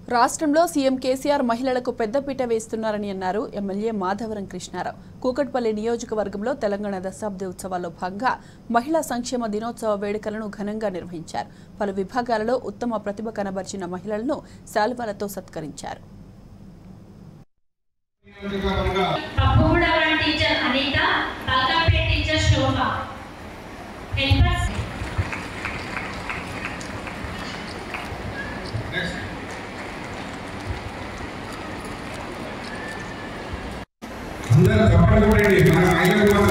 రాష్ట్రంలో సీఎం కేసీఆర్ మహిళలకు పెద్దపీట వేస్తున్నారని అన్నారు ఎమ్మెల్యే మాధవరం కృష్ణారావు కూకట్పల్లి నియోజకవర్గంలో తెలంగాణ దశాబ్ది ఉత్సవాల్లో భాగంగా మహిళా సంక్షేమ దినోత్సవ వేడుకలను ఘనంగా నిర్వహించారు పలు విభాగాలలో ఉత్తమ ప్రతిభ కనబర్చిన మహిళలను శాలువాలతో సత్కరించారు Pappugudavaram teacher Anitha Talakapeta teacher Shobha helpers అందరూ చెప్పండి కూడా మన మహిళలు మాత్రం